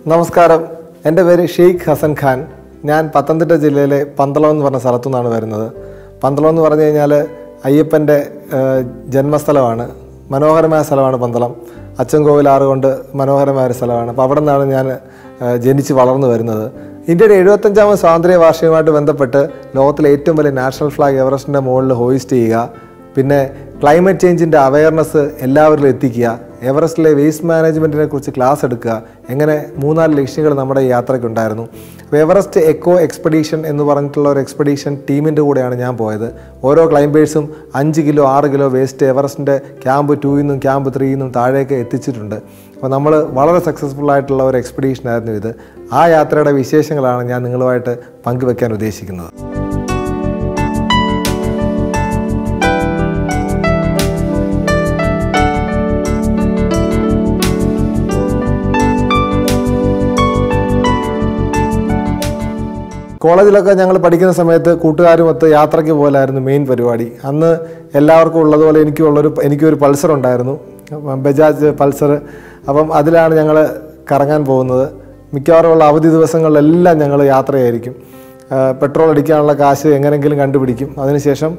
നമസ്കാരം എൻ്റെ പേര് ഷെയ്ഖ് ഹസൻ ഖാൻ ഞാൻ പത്തനംതിട്ട ജില്ലയിലെ പന്തളം എന്ന് പറഞ്ഞ സ്ഥലത്തു നിന്നാണ് വരുന്നത് പന്തളം എന്ന് പറഞ്ഞു കഴിഞ്ഞാൽ അയ്യപ്പൻ്റെ ഏഹ്, ജന്മസ്ഥലമാണ് മനോഹരമായ സ്ഥലമാണ് പന്തളം അച്ചൻകോവിലാറ് കൊണ്ട് മനോഹരമായ ഒരു സ്ഥലമാണ് അപ്പോൾ അവിടെ നിന്നാണ് ഞാൻ ഏഹ്, ജനിച്ച് വളർന്നു വരുന്നത് ഇന്ത്യയുടെ എഴുപത്തഞ്ചാമത് സ്വാതന്ത്ര്യ വാർഷികമായിട്ട് ബന്ധപ്പെട്ട് ലോകത്തിലെ ഏറ്റവും വലിയ നാഷണൽ ഫ്ലാഗ് എവറസ്റ്റിൻ്റെ മുകളിൽ ഹോയിസ്റ്റ് ചെയ്യുക പിന്നെ ക്ലൈമറ്റ് ചേഞ്ചിൻ്റെ അവയർനെസ് എല്ലാവരിലും എത്തിക്കുക എവറസ്റ്റിലെ വേസ്റ്റ് മാനേജ്മെൻറ്റിനെ കുറിച്ച് ക്ലാസ് എടുക്കുക എങ്ങനെ മൂന്നാല് ലക്ഷ്യങ്ങൾ നമ്മുടെ ഈ യാത്രയ്ക്കുണ്ടായിരുന്നു അപ്പോൾ എവറസ്റ്റ് എക്കോ എക്സ്പെഡീഷൻ എന്ന് പറഞ്ഞിട്ടുള്ള ഒരു എക്സ്പെഡീഷൻ ടീമിൻ്റെ കൂടെയാണ് ഞാൻ പോയത് ഓരോ ക്ലൈംബേഴ്സും അഞ്ച് കിലോ ആറ് കിലോ വേസ്റ്റ് എവറസ്റ്റിൻ്റെ ക്യാമ്പ് ടൂയിൽ നിന്നും ക്യാമ്പ് ത്രീയിൽ നിന്നും താഴേക്ക് എത്തിച്ചിട്ടുണ്ട് അപ്പോൾ നമ്മൾ വളരെ സക്സസ്ഫുൾ ആയിട്ടുള്ള ഒരു എക്സ്പെഡീഷൻ ആയിരുന്നു ഇത് ആ യാത്രയുടെ വിശേഷങ്ങളാണ് ഞാൻ നിങ്ങളുമായിട്ട് പങ്കുവെക്കാൻ ഉദ്ദേശിക്കുന്നത് കോളേജിലൊക്കെ ഞങ്ങൾ പഠിക്കുന്ന സമയത്ത് കൂട്ടുകാരുമൊത്ത് യാത്രയ്ക്ക് പോലായിരുന്നു മെയിൻ പരിപാടി അന്ന് എല്ലാവർക്കും ഉള്ളതുപോലെ എനിക്കും ഉള്ളൊരു എനിക്കൊരു പൾസർ ഉണ്ടായിരുന്നു അപ്പം ബജാജ് പൾസർ അപ്പം അതിലാണ് ഞങ്ങൾ കറങ്ങാൻ പോകുന്നത് മിക്കവാറും ഉള്ള അവധി ദിവസങ്ങളിലെല്ലാം ഞങ്ങൾ യാത്രയായിരിക്കും ആ, പെട്രോൾ അടിക്കാനുള്ള കാശ് എങ്ങനെയെങ്കിലും കണ്ടുപിടിക്കും അതിനുശേഷം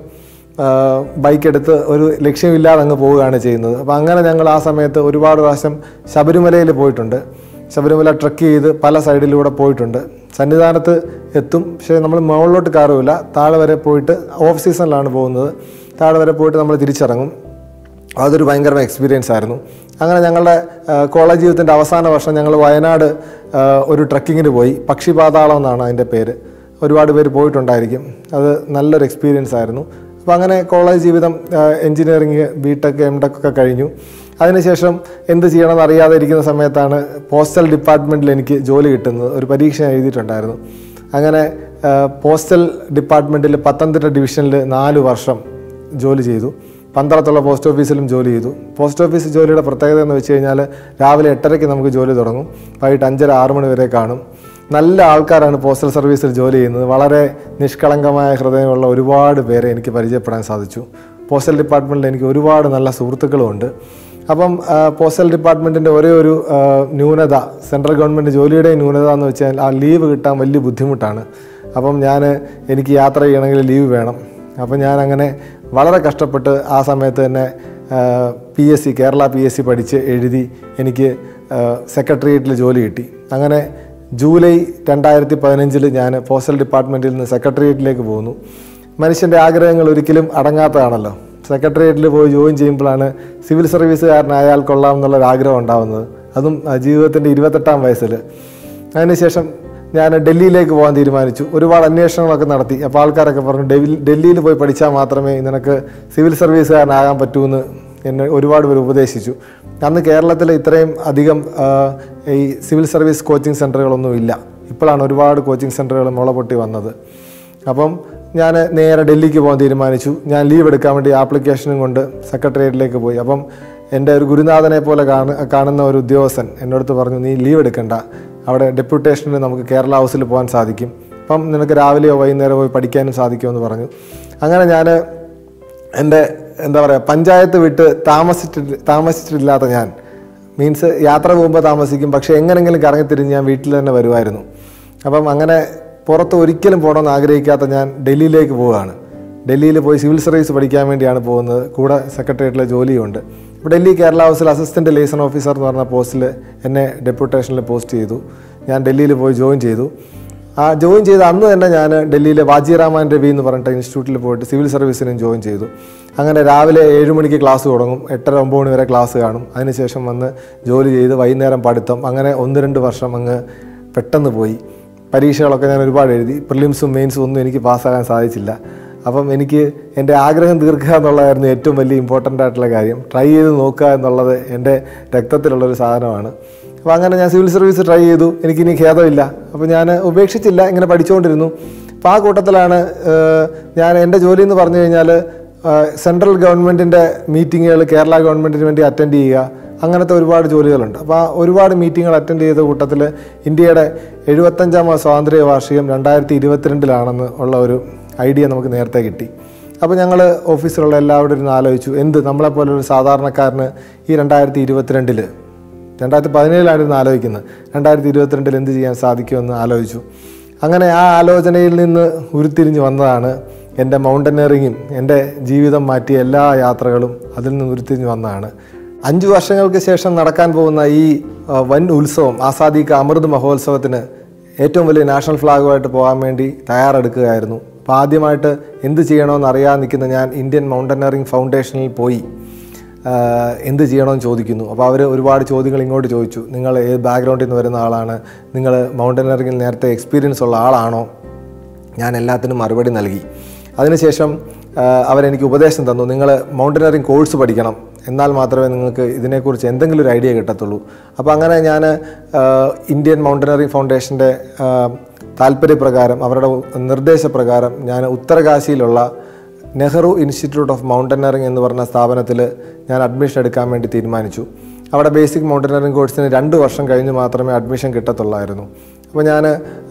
ബൈക്ക് എടുത്ത് ഒരു ലക്ഷ്യമില്ലാതെ അങ്ങ് പോവുകയാണ് ചെയ്യുന്നത് അപ്പോൾ അങ്ങനെ ഞങ്ങൾ ആ സമയത്ത് ഒരുപാട് പ്രാവശ്യം ശബരിമലയിൽ പോയിട്ടുണ്ട് ശബരിമല ട്രക്ക് ചെയ്ത് പല സൈഡിലൂടെ പോയിട്ടുണ്ട് സന്നിധാനത്ത് എത്തും പക്ഷേ നമ്മൾ മുകളിലോട്ട് കയറില്ല താഴെ വരെ പോയിട്ട് ഓഫ് സീസണിലാണ് പോകുന്നത് താഴെ വരെ പോയിട്ട് നമ്മൾ തിരിച്ചിറങ്ങും അതൊരു ഭയങ്കര എക്സ്പീരിയൻസ് ആയിരുന്നു അങ്ങനെ ഞങ്ങളുടെ ആ, കോളേജ് ജീവിതത്തിൻ്റെ അവസാന വർഷം ഞങ്ങൾ വയനാട് ആ, ഒരു ട്രക്കിങ്ങിന് പോയി പക്ഷിപാതാളം എന്നാണ് അതിൻ്റെ പേര് ഒരുപാട് പേര് പോയിട്ടുണ്ടായിരിക്കും അത് നല്ലൊരു എക്സ്പീരിയൻസ് ആയിരുന്നു അപ്പോൾ അങ്ങനെ കോളേജ് ജീവിതം engineering B tech M tech ഒക്കെ കഴിഞ്ഞു അതിനുശേഷം എന്ത് ചെയ്യണമെന്ന് അറിയാതെ ഇരിക്കുന്ന സമയത്താണ് പോസ്റ്റൽ ഡിപ്പാർട്ട്മെൻറ്റിൽ എനിക്ക് ജോലി കിട്ടുന്നത് ഒരു പരീക്ഷ ഞാൻ എഴുതിയിട്ടുണ്ടായിരുന്നു അങ്ങനെ ആ, പോസ്റ്റൽ ഡിപ്പാർട്ട്മെൻറ്റിൽ പത്തനംതിട്ട ഡിവിഷനിൽ നാല് വർഷം ജോലി ചെയ്തു പന്തളത്തുള്ള പോസ്റ്റ് ഓഫീസിലും ജോലി ചെയ്തു പോസ്റ്റ് ഓഫീസ് ജോലിയുടെ പ്രത്യേകത എന്ന് വെച്ച് കഴിഞ്ഞാൽ രാവിലെ എട്ടരയ്ക്ക് നമുക്ക് ജോലി തുടങ്ങും വൈകിട്ട് അഞ്ചര ആറ് മണി വരെ കാണും നല്ല ആൾക്കാരാണ് പോസ്റ്റൽ സർവീസിൽ ജോലി ചെയ്യുന്നത് വളരെ നിഷ്കളങ്കമായ ഹൃദയമുള്ള ഒരുപാട് പേരെ എനിക്ക് പരിചയപ്പെടാൻ സാധിച്ചു പോസ്റ്റൽ ഡിപ്പാർട്ട്മെൻറ്റിൽ എനിക്ക് ഒരുപാട് നല്ല സുഹൃത്തുക്കളുമുണ്ട് അപ്പം ആ, പോസ്റ്റൽ ഡിപ്പാർട്ട്മെൻറ്റിൻ്റെ ഒരേ ഒരു ആ, ന്യൂനത സെൻട്രൽ ഗവൺമെൻറ് ജോലിയുടെ ന്യൂനത എന്ന് വെച്ചാൽ ആ ലീവ് കിട്ടാൻ വലിയ ബുദ്ധിമുട്ടാണ് അപ്പം ഞാൻ എനിക്ക് യാത്ര ചെയ്യണമെങ്കിൽ ലീവ് വേണം അപ്പം ഞാൻ അങ്ങനെ വളരെ കഷ്ടപ്പെട്ട് ആ സമയത്ത് തന്നെ P S C Kerala P S C പഠിച്ച് എഴുതി എനിക്ക് സെക്രട്ടേറിയറ്റിൽ ജോലി കിട്ടി അങ്ങനെ ജൂലൈ രണ്ടായിരത്തി പതിനഞ്ചിൽ ഞാൻ പോസ്റ്റൽ ഡിപ്പാർട്ട്മെൻറ്റിൽ നിന്ന് സെക്രട്ടേറിയറ്റിലേക്ക് പോകുന്നു മനുഷ്യൻ്റെ ആഗ്രഹങ്ങൾ ഒരിക്കലും അടങ്ങാത്തതാണല്ലോ സെക്രട്ടേറിയറ്റിൽ പോയി ജോയിൻ ചെയ്യുമ്പോഴാണ് സിവിൽ സർവീസുകാരനായാൽ കൊള്ളാം എന്നുള്ളൊരു ആഗ്രഹം ഉണ്ടാകുന്നത് അതും ആ, ജീവിതത്തിൻ്റെ ഇരുപത്തെട്ടാം വയസ്സിൽ അതിനുശേഷം ഞാൻ ഡൽഹിയിലേക്ക് പോകാൻ തീരുമാനിച്ചു ഒരുപാട് അന്വേഷണങ്ങളൊക്കെ നടത്തി അപ്പോൾ ആൾക്കാരൊക്കെ പറഞ്ഞു ഡൽഹി ഡൽഹിയിൽ പോയി പഠിച്ചാൽ മാത്രമേ നിനക്ക് സിവിൽ സർവീസുകാരനാകാൻ പറ്റൂന്ന് എന്നെ ഒരുപാട് പേര് ഉപദേശിച്ചു അന്ന് കേരളത്തിൽ ഇത്രയും അധികം ആ, ഈ സിവിൽ സർവീസ് കോച്ചിങ് സെൻറ്ററുകളൊന്നും ഇല്ല ഇപ്പോഴാണ് ഒരുപാട് കോച്ചിങ് സെൻറ്ററുകൾ മുള പൊട്ടി വന്നത് അപ്പം ഞാൻ നേരെ ഡൽഹിക്ക് പോകാൻ തീരുമാനിച്ചു ഞാൻ ലീവ് എടുക്കാൻ വേണ്ടി ആപ്ലിക്കേഷനും കൊണ്ട് സെക്രട്ടേറിയറ്റിലേക്ക് പോയി അപ്പം എൻ്റെ ഒരു ഗുരുനാഥനെ പോലെ കാണു കാണുന്ന ഒരു ഉദ്യോഗസ്ഥൻ എന്നോടത്ത് പറഞ്ഞു നീ ലീവ് എടുക്കണ്ട അവിടെ ഡെപ്യൂട്ടേഷന് നമുക്ക് കേരള ഹൗസിൽ പോകാൻ സാധിക്കും അപ്പം നിനക്ക് രാവിലെയോ വൈകുന്നേരമോ പോയി പഠിക്കാനും സാധിക്കുമെന്ന് പറഞ്ഞു അങ്ങനെ ഞാൻ എൻ്റെ എന്താ പറയുക പഞ്ചായത്ത് വിട്ട് താമസിച്ചിട്ട് താമസിച്ചിട്ടില്ലാത്ത ഞാൻ മീൻസ് യാത്ര പോകുമ്പോൾ താമസിക്കും പക്ഷേ എങ്ങനെങ്കിലും കറങ്ങിത്തിരിഞ്ഞ് ഞാൻ വീട്ടിൽ തന്നെ വരുമായിരുന്നു അപ്പം അങ്ങനെ പുറത്ത് ഒരിക്കലും പോകണമെന്ന് ആഗ്രഹിക്കാത്ത ഞാൻ ഡൽഹിയിലേക്ക് പോവുകയാണ് ഡൽഹിയിൽ പോയി സിവിൽ സർവീസ് പഠിക്കാൻ വേണ്ടിയാണ് പോകുന്നത് കൂടെ സെക്രട്ടേറിയറ്റിലെ ജോലിയുണ്ട് ഇപ്പോൾ ഡൽഹി കേരള ഹൗസിൽ അസിസ്റ്റൻറ്റ് ലേസൺ ഓഫീസർ എന്ന് പറഞ്ഞ പോസ്റ്റിൽ എന്നെ ഡെപ്യൂട്ടേഷനിൽ പോസ്റ്റ് ചെയ്തു ഞാൻ ഡൽഹിയിൽ പോയി ജോയിൻ ചെയ്തു ആ ജോയിൻ ചെയ്ത അന്ന് തന്നെ ഞാൻ ഡൽഹിയിലെ വാജിറാമാൻ രവി എന്ന് പറഞ്ഞിട്ട് ഇൻസ്റ്റിറ്റ്യൂട്ടിൽ പോയിട്ട് സിവിൽ സർവീസിനും ജോയിൻ ചെയ്തു അങ്ങനെ രാവിലെ ഏഴ് മണിക്ക് ക്ലാസ് തുടങ്ങും എട്ടര ഒമ്പത് മണി വരെ ക്ലാസ് കാണും അതിനുശേഷം വന്ന് ജോലി ചെയ്ത് വൈകുന്നേരം പഠിത്തം അങ്ങനെ ഒന്ന് രണ്ട് വർഷം അങ്ങ് പെട്ടെന്ന് പോയി പരീക്ഷകളൊക്കെ ഞാൻ ഒരുപാട് എഴുതി പ്രിലിംസും മെയിൻസും ഒന്നും എനിക്ക് പാസ്സാകാൻ സാധിച്ചില്ല അപ്പം എനിക്ക് എൻ്റെ ആഗ്രഹം തീർക്കുക എന്നുള്ളതായിരുന്നു ഏറ്റവും വലിയ ഇമ്പോർട്ടൻ്റ് ആയിട്ടുള്ള കാര്യം ട്രൈ ചെയ്ത് നോക്കുക എന്നുള്ളത് എൻ്റെ രക്തത്തിലുള്ളൊരു സാധനമാണ് അപ്പോൾ അങ്ങനെ ഞാൻ സിവിൽ സർവീസ് ട്രൈ ചെയ്തു എനിക്കിനി ഖേദമില്ല അപ്പോൾ ഞാൻ ഉപേക്ഷിച്ചില്ല ഇങ്ങനെ പഠിച്ചുകൊണ്ടിരുന്നു അപ്പോൾ ആ കൂട്ടത്തിലാണ് ഏഹ്, ഞാൻ എൻ്റെ ജോലി എന്ന് പറഞ്ഞു കഴിഞ്ഞാൽ ഏഹ്, സെൻട്രൽ ഗവൺമെൻറ്റിൻ്റെ മീറ്റിങ്ങുകൾ കേരള ഗവൺമെൻറ്റിന് വേണ്ടി അറ്റൻഡ് ചെയ്യുക അങ്ങനത്തെ ഒരുപാട് ജോലികളുണ്ട് അപ്പോൾ ആ ഒരുപാട് മീറ്റിങ്ങുകൾ അറ്റൻഡ് ചെയ്ത കൂട്ടത്തിൽ ഇന്ത്യയുടെ എഴുപത്തഞ്ചാമത് സ്വാതന്ത്ര്യ വാർഷികം രണ്ടായിരത്തി ഇരുപത്തിരണ്ടിലാണെന്ന് ഉള്ള ഒരു ഐഡിയ നമുക്ക് നേരത്തെ കിട്ടി അപ്പോൾ ഞങ്ങൾ ഓഫീസിലുള്ള എല്ലാവരും ഇരുന്ന് ആലോചിച്ചു എന്ത് നമ്മളെപ്പോലെ ഒരു സാധാരണക്കാരന് ഈ രണ്ടായിരത്തി ഇരുപത്തിരണ്ടിൽ രണ്ടായിരത്തി പതിനേഴിലായിരുന്നു ആലോചിക്കുന്നത് രണ്ടായിരത്തി ഇരുപത്തിരണ്ടിൽ എന്ത് ചെയ്യാൻ സാധിക്കുമെന്ന് ആലോചിച്ചു അങ്ങനെ ആ ആലോചനയിൽ നിന്ന് ഉരുത്തിരിഞ്ഞ് വന്നതാണ് എൻ്റെ മൗണ്ടനറിങ്ങും എൻ്റെ ജീവിതം മാറ്റിയ എല്ലാ യാത്രകളും അതിൽ നിന്ന് ഉരുത്തിരിഞ്ഞ് വന്നതാണ് അഞ്ച് വർഷങ്ങൾക്ക് ശേഷം നടക്കാൻ പോകുന്ന ഈ ആ, വൻ ഉത്സവം ആസാദി കാ അമൃത് മഹോത്സവത്തിന് ഏറ്റവും വലിയ നാഷണൽ ഫ്ലാഗുമായിട്ട് പോകാൻ വേണ്ടി തയ്യാറെടുക്കുകയായിരുന്നു അപ്പോൾ ആദ്യമായിട്ട് എന്ത് ചെയ്യണമെന്ന് അറിയാതെ നിൽക്കുന്ന ഞാൻ ഇന്ത്യൻ മൗണ്ടനറിങ് ഫൗണ്ടേഷനിൽ പോയി ആഹ് എന്ത് ചെയ്യണമെന്ന് ചോദിക്കുന്നു അപ്പോൾ അവർ ഒരുപാട് ചോദ്യങ്ങൾ ഇങ്ങോട്ട് ചോദിച്ചു നിങ്ങൾ ഏത് ബാക്ക്ഗ്രൗണ്ടിൽ നിന്ന് വരുന്ന ആളാണ് നിങ്ങൾ മൗണ്ടനറിങ്ങിൽ നേരത്തെ എക്സ്പീരിയൻസ് ഉള്ള ആളാണോ ഞാൻ എല്ലാത്തിനും മറുപടി നൽകി അതിനുശേഷം ആഹ് അവരെനിക്ക് ഉപദേശം തന്നു നിങ്ങൾ മൗണ്ടനറിങ് കോഴ്സ് പഠിക്കണം എന്നാൽ മാത്രമേ നിങ്ങൾക്ക് ഇതിനെക്കുറിച്ച് എന്തെങ്കിലും ഒരു ഐഡിയ കിട്ടത്തുള്ളൂ അപ്പോൾ അങ്ങനെ ഞാൻ ആഹ് ഇന്ത്യൻ മൗണ്ടനറിങ് ഫൗണ്ടേഷൻ്റെ ആഹ് താല്പര്യപ്രകാരം അവരുടെ നിർദ്ദേശപ്രകാരം ഞാൻ ഉത്തരകാശിയിലുള്ള നെഹ്റു ഇൻസ്റ്റിറ്റ്യൂട്ട് ഓഫ് മൗണ്ടനറിങ് എന്ന് പറഞ്ഞ സ്ഥാപനത്തിൽ ഞാൻ അഡ്മിഷൻ എടുക്കാൻ വേണ്ടി തീരുമാനിച്ചു അവിടെ ബേസിക് മൗണ്ടനറിങ് കോഴ്സിന് രണ്ട് വർഷം കഴിഞ്ഞ് മാത്രമേ അഡ്മിഷൻ കിട്ടത്തുള്ളായിരുന്നു അപ്പോൾ ഞാൻ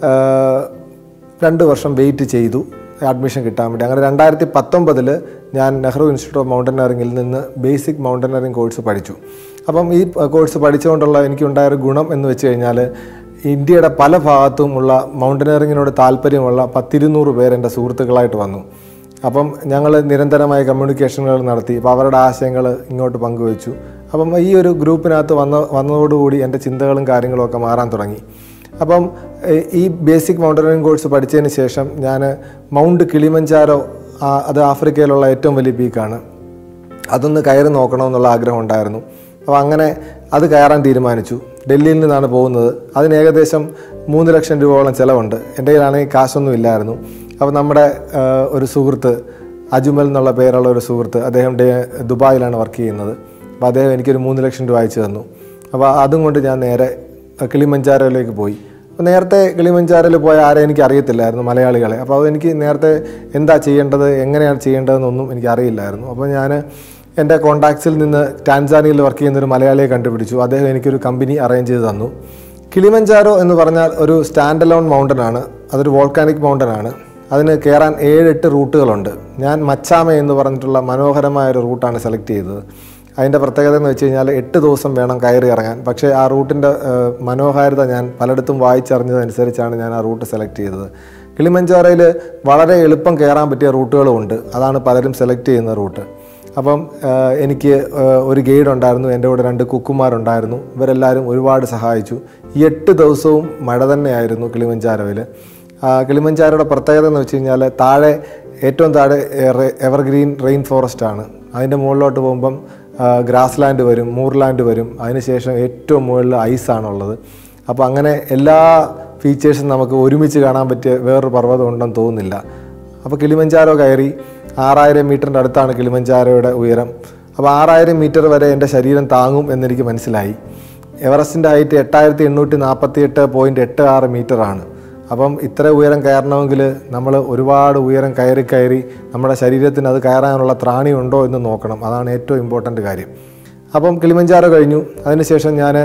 രണ്ട് വർഷം വെയിറ്റ് ചെയ്തു അഡ്മിഷൻ കിട്ടാൻ വേണ്ടി അങ്ങനെ രണ്ടായിരത്തി പത്തൊമ്പതിൽ ഞാൻ നെഹ്റു ഇൻസ്റ്റിറ്റ്യൂട്ട് ഓഫ് മൗണ്ടനറിങ്ങിൽ നിന്ന് ബേസിക് മൗണ്ടനറിങ് കോഴ്സ് പഠിച്ചു അപ്പം ഈ കോഴ്സ് പഠിച്ചുകൊണ്ടുള്ള എനിക്കുണ്ടായ ഒരു ഗുണം എന്ന് വെച്ച് കഴിഞ്ഞാൽ ഇന്ത്യയുടെ പല ഭാഗത്തും ഉള്ള മൗണ്ടനറിങ്ങിനോട് താല്പര്യമുള്ള പത്തിരുന്നൂറ് പേര് എൻ്റെ സുഹൃത്തുക്കളായിട്ട് വന്നു അപ്പം ഞങ്ങൾ നിരന്തരമായ കമ്മ്യൂണിക്കേഷനുകൾ നടത്തി അപ്പോൾ അവരുടെ ആശയങ്ങൾ ഇങ്ങോട്ട് പങ്കുവച്ചു അപ്പം ഈ ഒരു ഗ്രൂപ്പിനകത്ത് വന്ന വന്നതോടുകൂടി എൻ്റെ ചിന്തകളും കാര്യങ്ങളും ഒക്കെ മാറാൻ തുടങ്ങി അപ്പം ഏഹ്, ഈ ബേസിക് മൗണ്ടനറിങ് കോഴ്സ് പഠിച്ചതിന് ശേഷം ഞാൻ മൗണ്ട് കിളിമഞ്ചാരോ ആ, അത് ആഫ്രിക്കയിലുള്ള ഏറ്റവും വലിയ പീക്കാണ് അതൊന്ന് കയറി നോക്കണമെന്നുള്ള ആഗ്രഹം ഉണ്ടായിരുന്നു അപ്പോൾ അങ്ങനെ അത് കയറാൻ തീരുമാനിച്ചു ഡൽഹിയിൽ നിന്നാണ് പോകുന്നത് അതിന് ഏകദേശം മൂന്ന് ലക്ഷം രൂപയോളം ചിലവുണ്ട് എൻ്റെ കയ്യിലാണെങ്കിൽ കാശൊന്നും ഇല്ലായിരുന്നു അപ്പോൾ നമ്മുടെ ആ, ഒരു സുഹൃത്ത് അജുമൽ എന്നുള്ള പേരുള്ള ഒരു സുഹൃത്ത് അദ്ദേഹം ഡേ- ദുബായിലാണ് വർക്ക് ചെയ്യുന്നത് അപ്പോൾ അദ്ദേഹം എനിക്കൊരു മൂന്ന് ലക്ഷം രൂപ അയച്ചു തന്നു അപ്പോൾ അതും കൊണ്ട് ഞാൻ നേരെ കിളിമഞ്ചാരോയിലേക്ക് പോയി അപ്പോൾ നേരത്തെ കിളിമഞ്ചാരോയിൽ പോയ ആരെ എനിക്ക് അറിയത്തില്ലായിരുന്നു മലയാളികളെ അപ്പോൾ അതെനിക്ക് നേരത്തെ എന്താ ചെയ്യേണ്ടത് എങ്ങനെയാണ് ചെയ്യേണ്ടതെന്നൊന്നും എനിക്ക് അറിയില്ലായിരുന്നു അപ്പോൾ ഞാൻ എൻ്റെ കോൺടാക്ട്സിൽ നിന്ന് ടാൻസാനിയയിൽ വർക്ക് ചെയ്യുന്ന ഒരു മലയാളിയെ കണ്ടുപിടിച്ചു അദ്ദേഹം എനിക്കൊരു കമ്പനി അറേഞ്ച് ചെയ്ത് തന്നു കിളിമഞ്ചാരോ എന്ന് പറഞ്ഞാൽ ഒരു സ്റ്റാൻഡ് അലോൺ മൗണ്ടൻ ആണ് അതൊരു വോൾക്കാനിക് മൗണ്ടൻ ആണ് അതിന് കയറാൻ ഏഴെട്ട് റൂട്ടുകളുണ്ട് ഞാൻ മച്ചാമ എന്ന് പറഞ്ഞിട്ടുള്ള മനോഹരമായ ഒരു റൂട്ടാണ് സെലക്ട് ചെയ്തത് അതിൻ്റെ പ്രത്യേകത എന്ന് വെച്ച് കഴിഞ്ഞാൽ എട്ട് ദിവസം വേണം കയറി ഇറങ്ങാൻ പക്ഷേ ആ റൂട്ടിൻ്റെ മനോഹാരിത ഞാൻ പലയിടത്തും വായിച്ചറിഞ്ഞതനുസരിച്ചാണ് ഞാൻ ആ റൂട്ട് സെലക്ട് ചെയ്തത് കിളിമഞ്ചാറയിൽ വളരെ എളുപ്പം കയറാൻ പറ്റിയ റൂട്ടുകളും ഉണ്ട് അതാണ് പലരും സെലക്ട് ചെയ്യുന്ന റൂട്ട് അപ്പം ആ, എനിക്ക് ആ, ഒരു ഗൈഡ് ഉണ്ടായിരുന്നു എൻ്റെ കൂടെ രണ്ട് കുക്കുമാരുണ്ടായിരുന്നു ഇവരെല്ലാവരും ഒരുപാട് സഹായിച്ചു ഈ എട്ട് ദിവസവും മഴ തന്നെയായിരുന്നു കിളിമഞ്ചാരോയിൽ കിളിമഞ്ചാരോയുടെ പ്രത്യേകത എന്ന് വെച്ച് കഴിഞ്ഞാൽ താഴെ ഏറ്റവും താഴെ എറ- എവർഗ്രീൻ റെയിൻ ഫോറസ്റ്റ് ആണ് അതിൻ്റെ മുകളിലോട്ട് പോകുമ്പം ഗ്രാസ് ലാൻഡ് വരും മൂർലാൻഡ് വരും അതിനുശേഷം ഏറ്റവും മുകളിൽ ഐസാണുള്ളത് അപ്പോൾ അങ്ങനെ എല്ലാ ഫീച്ചേഴ്സും നമുക്ക് ഒരുമിച്ച് കാണാൻ പറ്റിയ വേറൊരു പർവ്വതം ഉണ്ടെന്ന് തോന്നുന്നില്ല അപ്പോൾ കിളിമഞ്ചാരോ കയറി ആറായിരം മീറ്ററിൻ്റെ അടുത്താണ് കിളിമഞ്ചാരോയുടെ ഉയരം അപ്പോൾ ആറായിരം മീറ്റർ വരെ എൻ്റെ ശരീരം താങ്ങും എന്നെനിക്ക് മനസ്സിലായി എവറസ്റ്റിൻ്റെ ഹൈറ്റ് എട്ടായിരത്തി എണ്ണൂറ്റി നാൽപ്പത്തി എട്ട് പോയിൻറ്റ് എട്ട് ആറ് മീറ്ററാണ് അപ്പം ഇത്ര ഉയരം കയറണമെങ്കിൽ നമ്മൾ ഒരുപാട് ഉയരം കയറി കയറി നമ്മുടെ ശരീരത്തിന് അത് കയറാനുള്ള ത്രാണി ഉണ്ടോ എന്ന് നോക്കണം അതാണ് ഏറ്റവും ഇമ്പോർട്ടൻ്റ് കാര്യം അപ്പം കിളിമഞ്ചാറോ കഴിഞ്ഞു അതിനുശേഷം ഞാൻ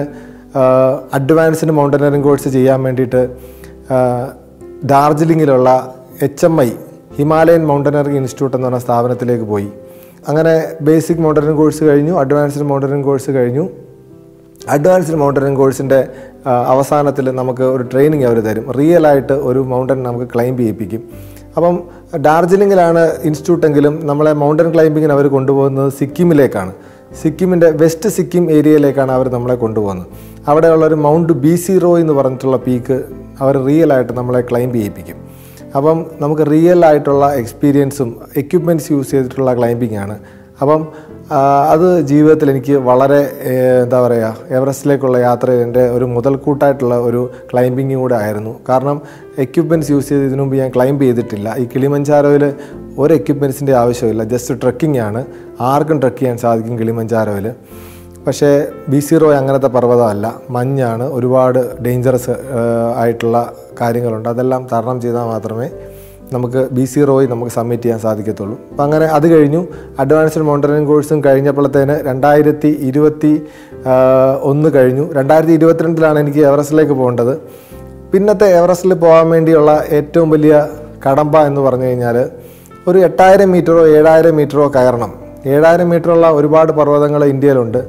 അഡ്വാൻസ്ഡ് മൗണ്ടനറിങ് കോഴ്സ് ചെയ്യാൻ വേണ്ടിയിട്ട് ആ, ഡാർജിലിങ്ങിലുള്ള H M I Himalayan mountaineering institute എന്ന് പറഞ്ഞ സ്ഥാപനത്തിലേക്ക് പോയി അങ്ങനെ ബേസിക് മൗണ്ടനറിങ് കോഴ്സ് കഴിഞ്ഞു അഡ്വാൻസ്ഡ് മൗണ്ടനറിങ് കോഴ്സ് കഴിഞ്ഞു അഡ്വാൻസ്ഡ് മൗണ്ടനറിങ് കോഴ്സിൻ്റെ അവസാനത്തിൽ നമുക്ക് ഒരു ട്രെയിനിങ് അവർ തരും റിയൽ ആയിട്ട് ഒരു മൗണ്ടൻ നമുക്ക് ക്ലൈംബ് ചെയ്യിപ്പിക്കും അപ്പം ഡാർജിലിങ്ങിലാണ് ഇൻസ്റ്റിറ്റ്യൂട്ട് എങ്കിലും നമ്മളെ മൗണ്ടൻ ക്ലൈംബിങ്ങിന് അവർ കൊണ്ടുപോകുന്നത് സിക്കിമിലേക്കാണ് സിക്കിമിൻ്റെ വെസ്റ്റ് സിക്കിം ഏരിയയിലേക്കാണ് അവർ നമ്മളെ കൊണ്ടുപോകുന്നത് അവിടെയുള്ള ഒരു മൗണ്ട് ബി സി റോ എന്ന് പറഞ്ഞിട്ടുള്ള പീക്ക് അവർ റിയൽ ആയിട്ട് നമ്മളെ ക്ലൈംബ് ചെയ്യിപ്പിക്കും അപ്പം നമുക്ക് റിയൽ ആയിട്ടുള്ള എക്സ്പീരിയൻസും എക്യുപ്മെൻറ്റ്സ് യൂസ് ചെയ്തിട്ടുള്ള ക്ലൈംബിംഗ് ആണ് അപ്പം ആ, അത് ജീവിതത്തിൽ എനിക്ക് വളരെ ഏ, എന്താ പറയുക എവറസ്റ്റിലേക്കുള്ള യാത്രയിൽ എൻ്റെ ഒരു മുതൽക്കൂട്ടായിട്ടുള്ള ഒരു ക്ലൈംബിങ്ങും കൂടെ ആയിരുന്നു കാരണം എക്യുപ്മെൻറ്റ്സ് യൂസ് ചെയ്ത് ഇതിനു മുമ്പ് ഞാൻ ക്ലൈംബ് ചെയ്തിട്ടില്ല ഈ കിളിമഞ്ചാരോയിൽ ഒരു എക്യുപ്മെൻറ്റ്സിൻ്റെ ആവശ്യമില്ല ജസ്റ്റ് ട്രക്കിംഗ് ആണ് ആർക്കും ട്രക്ക് ചെയ്യാൻ സാധിക്കും കിളിമഞ്ചാരോയിൽ പക്ഷേ ബി സീറോ അങ്ങനത്തെ പർവ്വതമല്ല മഞ്ഞാണ് ഒരുപാട് ഡേഞ്ചറസ് ആയിട്ടുള്ള കാര്യങ്ങളുണ്ട് അതെല്ലാം തരണം ചെയ്താൽ മാത്രമേ നമുക്ക് ബി സി റോയി നമുക്ക് സബ്മിറ്റ് ചെയ്യാൻ സാധിക്കത്തുള്ളൂ അപ്പം അങ്ങനെ അത് കഴിഞ്ഞു അഡ്വാൻസ്ഡ് മൗണ്ടനിങ് കോഴ്സും കഴിഞ്ഞപ്പോഴത്തേന് രണ്ടായിരത്തി ഇരുപത്തി ഒന്ന് കഴിഞ്ഞു രണ്ടായിരത്തി ഇരുപത്തിരണ്ടിലാണ് എനിക്ക് എവറസ്റ്റിലേക്ക് പോകേണ്ടത് പിന്നത്തെ എവറസ്റ്റിൽ പോകാൻ വേണ്ടിയുള്ള ഏറ്റവും വലിയ കടമ്പ എന്ന് പറഞ്ഞു കഴിഞ്ഞാൽ ഒരു എട്ടായിരം മീറ്ററോ ഏഴായിരം മീറ്ററോ കയറണം ഏഴായിരം മീറ്ററുള്ള ഒരുപാട് പർവ്വതങ്ങൾ ഇന്ത്യയിലുണ്ട്